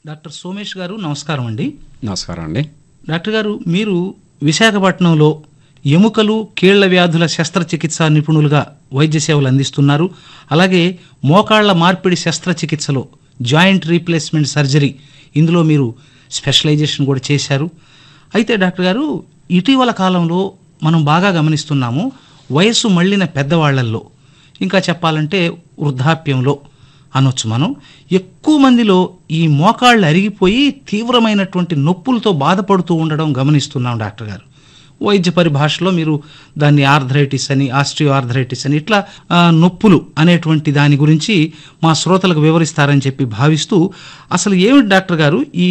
doctor Somesh గారు నమస్కారం అండి నమస్కారం అండి డాక్టర్ గారు మీరు విశాఖపట్నంలో ఎముకలు కీళ్ల వ్యాధుల శస్త్రచికిత్స నిపుణులుగా వైద్య సేవలు అందిస్తున్నారు అలాగే మోకాళ్ల మార్పిడి శస్త్రచికిత్సలో జాయింట్ రీప్లేస్మెంట్ సర్జరీ ఇందులో మీరు స్పెషలైజేషన్ కూడా చేశారు అయితే డాక్టర్ గారు ఇటీవల కాలంలో మనం బాగా గమనిస్తున్నాము వయస్సు మళ్ళిన పెద్దవాళ్లల్లో ఇంకా చెప్పాలంటే వృద్ధాప్యంలో అనొచ్చు మనం ఎక్కువ మందిలో ఈ మోకాళ్ళు అరిగిపోయి తీవ్రమైనటువంటి నొప్పులతో బాధపడుతూ ఉండడం గమనిస్తున్నాం డాక్టర్ గారు వైద్య పరిభాషలో మీరు దాన్ని ఆర్థరైటిస్ అని ఆస్ట్రియో ఆర్థరైటిస్ అని ఇట్లా ఆ, నొప్పులు అనేటువంటి దాని గురించి మా శ్రోతలకు వివరిస్తారని చెప్పి భావిస్తూ అసలు ఏమిటి డాక్టర్ గారు ఈ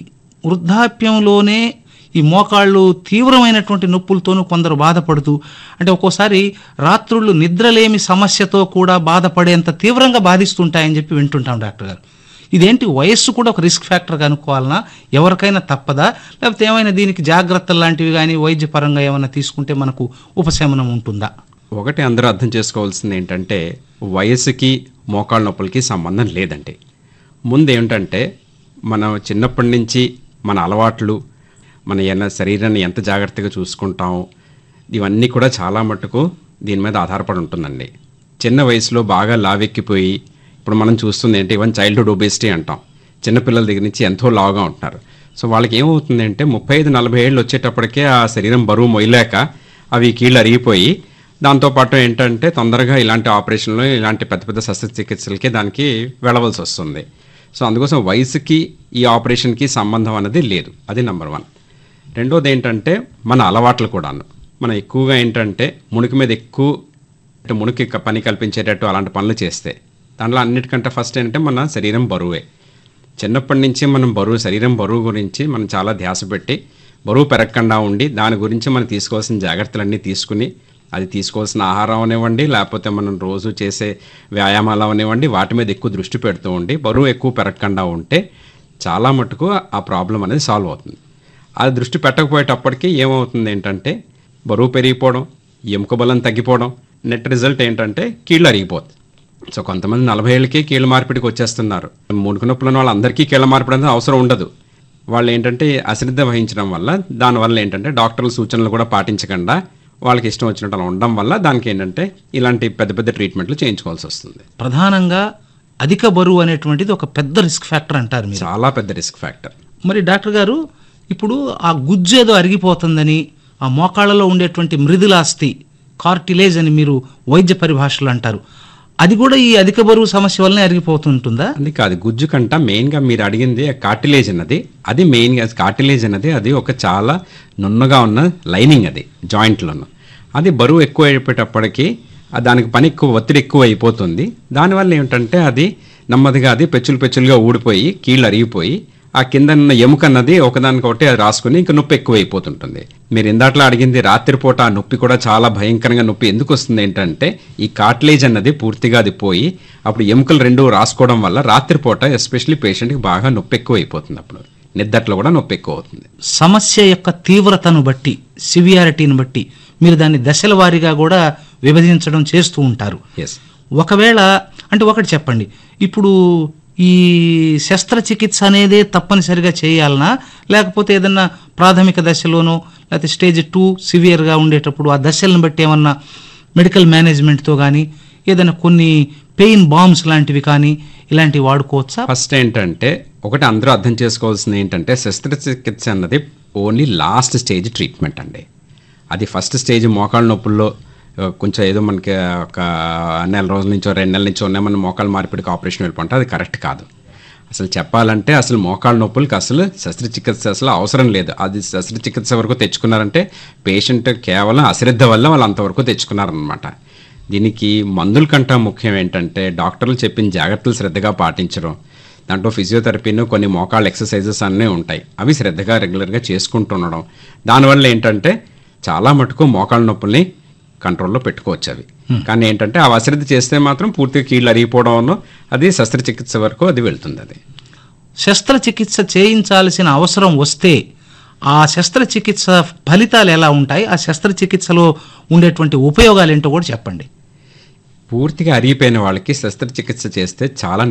వృద్ధాప్యంలోనే ఈ మోకాళ్ళు తీవ్రమైనటువంటి నొప్పులతోనూ కొందరు బాధపడుతూ అంటే ఒక్కోసారి రాత్రుళ్ళు నిద్రలేమి సమస్యతో కూడా బాధపడేంత తీవ్రంగా బాధిస్తుంటాయని చెప్పి వింటుంటాం డాక్టర్ గారు ఇదేంటి వయస్సు కూడా ఒక రిస్క్ ఫ్యాక్టర్ అనుకోవాలనా ఎవరికైనా తప్పదా లేకపోతే ఏమైనా దీనికి జాగ్రత్తలు లాంటివి కానీ వైద్యపరంగా ఏమైనా తీసుకుంటే మనకు ఉపశమనం ఉంటుందా ఒకటి అందరూ అర్థం చేసుకోవాల్సింది ఏంటంటే వయసుకి మోకాళ్ళ నొప్పులకి సంబంధం లేదండి ముందు ఏంటంటే మనం చిన్నప్పటి నుంచి మన అలవాట్లు మన ఏమైనా శరీరాన్ని ఎంత జాగ్రత్తగా చూసుకుంటాం ఇవన్నీ కూడా చాలా మట్టుకు దీని మీద ఆధారపడి ఉంటుందండి చిన్న వయసులో బాగా లావెక్కిపోయి ఇప్పుడు మనం చూస్తుంది ఏంటి ఈవెన్ చైల్డ్హుడ్ ఒబేసిటీ అంటాం చిన్నపిల్లల దగ్గర నుంచి ఎంతో లావుగా ఉంటున్నారు సో వాళ్ళకి ఏమవుతుంది అంటే ముప్పై ఐదు నలభై ఏళ్ళు వచ్చేటప్పటికే ఆ శరీరం బరువు మొయ్యలేక అవి కీళ్ళు అరిగిపోయి దాంతోపాటు ఏంటంటే తొందరగా ఇలాంటి ఆపరేషన్లు ఇలాంటి పెద్ద పెద్ద శస్త్రచికిత్సలకి దానికి వెళ్ళవలసి వస్తుంది సో అందుకోసం వయసుకి ఈ ఆపరేషన్కి సంబంధం అనేది లేదు అది నెంబర్ వన్ రెండోది ఏంటంటే మన అలవాట్లు కూడాను మనం ఎక్కువగా ఏంటంటే మునికి మీద ఎక్కువ అంటే మునికి క- పని కల్పించేటట్టు అలాంటి పనులు చేస్తే దాంట్లో అన్నిటికంటే ఫస్ట్ ఏంటంటే మన శరీరం బరువే చిన్నప్పటి నుంచి మనం బరువు శరీరం బరువు గురించి మనం చాలా ధ్యాస పెట్టి బరువు పెరగకుండా ఉండి దాని గురించి మనం తీసుకోవాల్సిన జాగ్రత్తలన్నీ తీసుకుని అది తీసుకోవాల్సిన ఆహారం అవనివ్వండి లేకపోతే మనం రోజు చేసే వ్యాయామాలు అవనివ్వండి వాటి మీద ఎక్కువ దృష్టి పెడుతూ ఉండి బరువు ఎక్కువ పెరగకుండా ఉంటే చాలా మటుకు ఆ ప్రాబ్లం అనేది సాల్వ్ అవుతుంది అది దృష్టి పెట్టకపోయేటప్పటికి ఏమవుతుంది ఏంటంటే బరువు పెరిగిపోవడం ఎముక బలం తగ్గిపోవడం నెట్ రిజల్ట్ ఏంటంటే కీళ్ళు అరిగిపోతుంది సో కొంతమంది నలభై ఏళ్ళకి కీళ్ళ మార్పిడికి వచ్చేస్తున్నారు మునుకు నొప్పులు ఉన్న వాళ్ళందరికీ కీళ్ళ మార్పిడి అనేది అవసరం ఉండదు వాళ్ళు ఏంటంటే అశ్రద్ధ వహించడం వల్ల దానివల్ల ఏంటంటే డాక్టర్ల సూచనలు కూడా పాటించకుండా వాళ్ళకి ఇష్టం వచ్చినట్టు అలా ఉండడం వల్ల దానికి ఏంటంటే ఇలాంటి పెద్ద పెద్ద ట్రీట్మెంట్లు చేయించుకోవాల్సి వస్తుంది ప్రధానంగా అధిక బరువు అనేటువంటిది ఒక పెద్ద రిస్క్ ఫ్యాక్టర్ అంటారు మీరు చాలా పెద్ద రిస్క్ ఫ్యాక్టర్ మరి డాక్టర్ గారు ఇప్పుడు ఆ గుజ్జు ఏదో అరిగిపోతుందని ఆ మోకాళ్ళలో ఉండేటువంటి మృదులాస్తి కార్టిలేజ్ అని మీరు వైద్య పరిభాషలో అంటారు అది కూడా ఈ అధిక బరువు సమస్య వల్లనే అరిగిపోతుంటుందా అది కాదు గుజ్జు కంట మెయిన్గా మీరు అడిగింది కార్టిలేజ్ అన్నది అది మెయిన్గా కార్టిలేజ్ అన్నది అది ఒక చాలా నున్నగా ఉన్న లైనింగ్ అది జాయింట్లోను అది బరువు ఎక్కువ అయిపోయేటప్పటికి ఆ దానికి పని ఎక్కువ ఒత్తిడి ఎక్కువ అయిపోతుంది దానివల్ల ఏమిటంటే అది నెమ్మదిగా అది పెచ్చులు పెచ్చులుగా ఊడిపోయి కీళ్ళు అరిగిపోయి ఆ కింద ఉన్న ఎముక అన్నది ఒకదానికొకటి అది రాసుకుని ఇంకా నొప్పి ఎక్కువ అయిపోతుంటుంది మీరు ఇందాట్లో అడిగింది రాత్రిపూట ఆ నొప్పి కూడా చాలా భయంకరంగా నొప్పి ఎందుకు వస్తుంది ఏంటంటే ఈ కార్టిలేజ్ అన్నది పూర్తిగా అది పోయి అప్పుడు ఎముకలు రెండు రాసుకోవడం వల్ల రాత్రిపూట ఎస్పెషల్లీ పేషెంట్కి బాగా నొప్పి ఎక్కువ అయిపోతుంది అప్పుడు నిద్దట్లో కూడా నొప్పి ఎక్కువ అవుతుంది సమస్య యొక్క తీవ్రతను బట్టి సివియారిటీని బట్టి మీరు దాన్ని దశల వారీగా కూడా విభజించడం చేస్తూ ఉంటారు ఎస్ ఒకవేళ అంటే ఒకటి చెప్పండి ఇప్పుడు ఈ శస్త్రచికిత్స అనేదే తప్పనిసరిగా చేయాలనా లేకపోతే ఏదన్నా ప్రాథమిక దశలోనో లేకపోతే స్టేజ్ టూ సివియర్గా ఉండేటప్పుడు ఆ దశలను బట్టి ఏమన్నా మెడికల్ మేనేజ్మెంట్తో కానీ ఏదైనా కొన్ని పెయిన్ బాంబ్స్ లాంటివి కానీ ఇలాంటివి వాడుకోవచ్చా ఫస్ట్ ఏంటంటే ఒకటి అందరూ అర్థం చేసుకోవాల్సింది ఏంటంటే శస్త్రచికిత్స అన్నది ఓన్లీ లాస్ట్ స్టేజ్ ట్రీట్మెంట్ అండి అది ఫస్ట్ స్టేజ్ మోకాళ్ళ నొప్పుల్లో ఆ, కొంచెం ఏదో మనకి ఒక నెల రోజుల నుంచో రెండు నెలల నుంచో ఉన్నాయి మన మోకాళ్ళ మార్పిడికి ఆపరేషన్ వెళ్ళిపోతే అది కరెక్ట్ కాదు అసలు చెప్పాలంటే అసలు మోకాళ్ళ నొప్పులకి అసలు శస్త్రచికిత్స అసలు అవసరం లేదు అది శస్త్రచికిత్స వరకు తెచ్చుకున్నారంటే పేషెంట్ కేవలం అశ్రద్ధ వల్ల వాళ్ళు అంతవరకు తెచ్చుకున్నారనమాట దీనికి మందుల కంటే ముఖ్యం ఏంటంటే డాక్టర్లు చెప్పిన జాగ్రత్తలు శ్రద్ధగా పాటించడం దాంట్లో ఫిజియోథెరపీను కొన్ని మోకాళ్ళ ఎక్సర్సైజెస్ అన్నీ ఉంటాయి అవి శ్రద్ధగా రెగ్యులర్గా చేసుకుంటుండడం దానివల్ల ఏంటంటే చాలా మటుకు మోకాళ్ళ నొప్పుల్ని కంట్రోల్లో పెట్టుకోవచ్చు అవి కానీ ఏంటంటే ఆ అశ్రద్ధ చేస్తే మాత్రం పూర్తిగా కీళ్ళు అరిగిపోవడంలో అది శస్త్రచికిత్స వరకు అది వెళ్తుంది అది శస్త్రచికిత్స చేయించాల్సిన అవసరం వస్తే ఆ శస్త్రచికిత్స ఫలితాలు ఎలా ఉంటాయి ఆ శస్త్రచికిత్సలో ఉండేటువంటి ఉపయోగాలు ఏంటో కూడా చెప్పండి పూర్తిగా అరిగిపోయిన వాళ్ళకి శస్త్రచికిత్స చేస్తే చాలా